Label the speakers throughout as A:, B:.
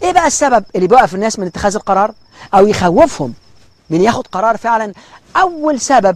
A: ايه بقى السبب اللي بيوقف الناس من اتخاذ القرار او يخوفهم من ياخد قرار فعلا اول سبب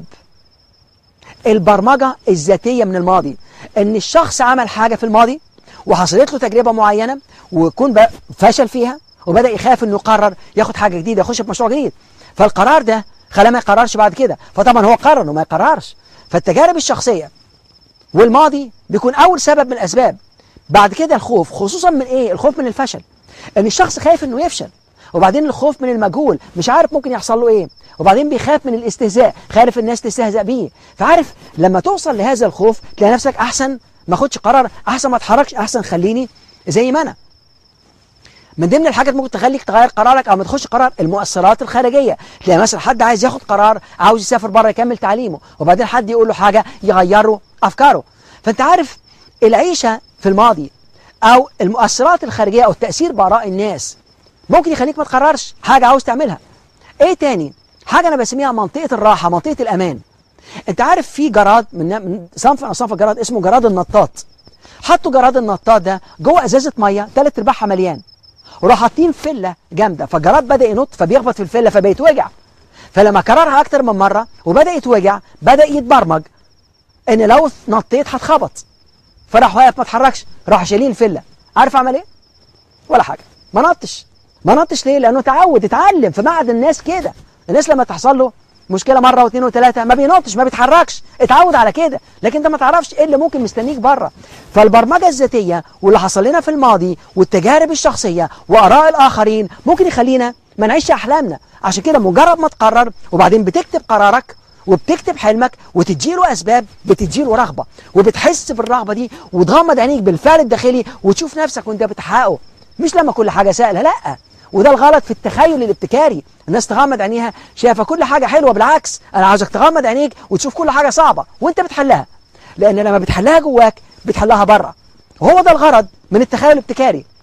A: البرمجة الذاتية من الماضي ان الشخص عمل حاجة في الماضي وحصلت له تجربة معينة ويكون بقى فشل فيها وبدأ يخاف انه يقرر ياخد حاجة جديدة يخش في مشروع جديد فالقرار ده خلاه ما يقررش بعد كده فطبعا هو قرر انه ما يقررش فالتجارب الشخصية والماضي بيكون اول سبب من الاسباب بعد كده الخوف خصوصا من ايه الخوف من الفشل ان الشخص خايف انه يفشل وبعدين الخوف من المجهول مش عارف ممكن يحصل له ايه وبعدين بيخاف من الاستهزاء خايف الناس تستهزأ بيه فعارف لما توصل لهذا الخوف تلاقي نفسك احسن ما اخدش قرار احسن ما اتحركش احسن خليني زي ما انا من ضمن الحاجات ممكن تخليك تغير قرارك او ما تخش قرار المؤثرات الخارجيه تلاقي مثلا حد عايز ياخد قرار عاوز يسافر بره يكمل تعليمه وبعدين حد يقول له حاجه يغيره افكاره فانت عارف العيشه في الماضي او المؤثرات الخارجيه او التاثير باراء الناس ممكن يخليك ما تقررش حاجه عاوز تعملها ايه تاني حاجه انا بسميها منطقه الراحه منطقه الامان انت عارف في جراد من من صنف من اصناف الجراد اسمه جراد النطاط حطوا جراد النطاط ده جوه ازازه ميه ثلاث ارباعها مليان وراحوا حاطين فله جامده فالجراد بدا ينط فبيخبط في الفله فبيتوجع فلما كررها اكتر من مره وبدا يتوجع بدا يتبرمج ان لو نطيت هتخبط فراح واقف ما اتحركش راح شايلين الفله عارف عمل ايه ولا حاجه ما نطش ما نطش ليه لانه تعود اتعلم في معهد الناس كده الناس لما تحصل له مشكله مره واثنين وثلاثه ما بينطش ما بيتحركش اتعود على كده لكن انت ما تعرفش ايه اللي ممكن مستنيك بره فالبرمجه الذاتيه واللي حصل لنا في الماضي والتجارب الشخصيه واراء الاخرين ممكن يخلينا ما نعيش احلامنا عشان كده مجرد ما تقرر وبعدين بتكتب قرارك وبتكتب حلمك وتديله اسباب بتديله رغبه وبتحس بالرغبه دي وتغمض عينيك بالفعل الداخلي وتشوف نفسك وانت بتحققه مش لما كل حاجه سهله لا وده الغلط في التخيل الابتكاري الناس تغمض عينيها شايفه كل حاجه حلوه بالعكس انا عاوزك تغمض عينيك وتشوف كل حاجه صعبه وانت بتحلها لان لما بتحلها جواك بتحلها بره وهو ده الغرض من التخيل الابتكاري